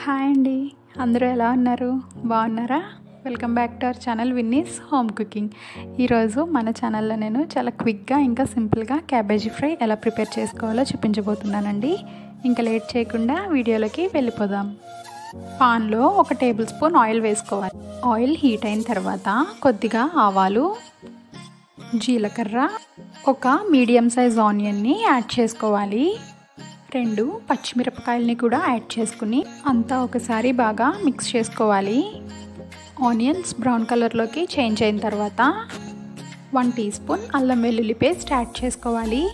hi అండి అందరూ ఎలా ఉన్నారు బాగున్నారా welcome back to our channel Vinni's home cooking ఈరోజు మన ఛానల్లో నేను చాలా క్విక్గా ఇంకా సింపుల్గా క్యాబేజీ ఫ్రై ఎలా ప్రిపేర్ చేసుకోవాలో చూపించబోతున్నానండి ఇంకా లేట్ చేయకుండా వీడియోలోకి వెళ్ళిపోదాం పాన్లో ఒక టేబుల్ స్పూన్ ఆయిల్ వేసుకోవాలి ఆయిల్ హీట్ అయిన తర్వాత కొద్దిగా ఆవాలు జీలకర్ర ఒక మీడియం సైజ్ ఆనియన్ని యాడ్ చేసుకోవాలి రెండు పచ్చిమిరపకాయలని కూడా యాడ్ చేసుకుని అంతా ఒకసారి బాగా మిక్స్ చేసుకోవాలి ఆనియన్స్ బ్రౌన్ కలర్లోకి చేంజ్ అయిన తర్వాత వన్ టీ స్పూన్ అల్లం వెల్లుల్లి పేస్ట్ యాడ్ చేసుకోవాలి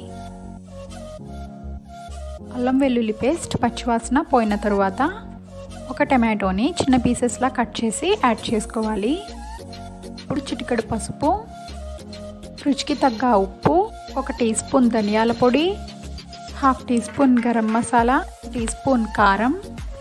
అల్లం వెల్లుల్లి పేస్ట్ పచ్చివాసన పోయిన తర్వాత ఒక టమాటోని చిన్న పీసెస్లా కట్ చేసి యాడ్ చేసుకోవాలి ఇప్పుడు చిటికెడు పసుపు రుచికి తగ్గ ఉప్పు ఒక టీ స్పూన్ ధనియాల పొడి half teaspoon garam masala teaspoon కారం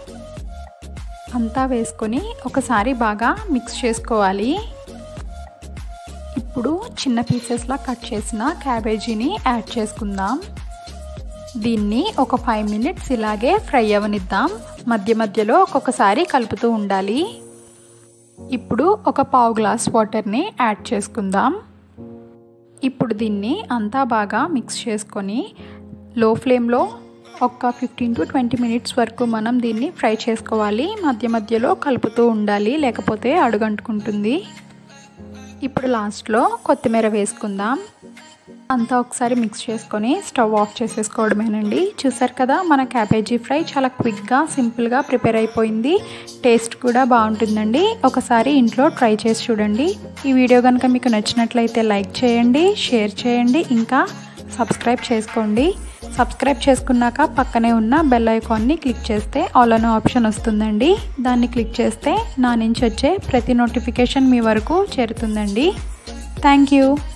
అంతా వేసుకొని ఒకసారి బాగా మిక్స్ చేసుకోవాలి ఇప్పుడు చిన్న పీసెస్లా కట్ చేసిన క్యాబేజీని యాడ్ చేసుకుందాం దీన్ని ఒక ఫైవ్ మినిట్స్ ఇలాగే ఫ్రై అవనిద్దాం మధ్య మధ్యలో ఒక్కొక్కసారి కలుపుతూ ఉండాలి ఇప్పుడు ఒక పావు గ్లాస్ వాటర్ని యాడ్ చేసుకుందాం ఇప్పుడు దీన్ని అంతా బాగా మిక్స్ చేసుకొని లో ఫ్లేమ్లో ఒక ఫిఫ్టీన్ టు ట్వంటీ మినిట్స్ వరకు మనం దీన్ని ఫ్రై చేసుకోవాలి మధ్య మధ్యలో కలుపుతూ ఉండాలి లేకపోతే అడుగంటుకుంటుంది ఇప్పుడు లాస్ట్లో కొత్తిమీర వేసుకుందాం అంతా ఒకసారి మిక్స్ చేసుకొని స్టవ్ ఆఫ్ చేసేసుకోవడమేనండి చూసారు కదా మన క్యాబేజీ ఫ్రై చాలా క్విక్గా సింపుల్గా ప్రిపేర్ అయిపోయింది టేస్ట్ కూడా బాగుంటుందండి ఒకసారి ఇంట్లో ట్రై చేసి చూడండి ఈ వీడియో కనుక మీకు నచ్చినట్లయితే లైక్ చేయండి షేర్ చేయండి ఇంకా సబ్స్క్రైబ్ చేసుకోండి సబ్స్క్రైబ్ చేసుకున్నాక పక్కనే ఉన్న బెల్ ఐకాన్ని క్లిక్ చేస్తే ఆల్ అనే ఆప్షన్ వస్తుందండి దాన్ని క్లిక్ చేస్తే నా నుంచి వచ్చే ప్రతి నోటిఫికేషన్ మీ వరకు చేరుతుందండి థ్యాంక్ యూ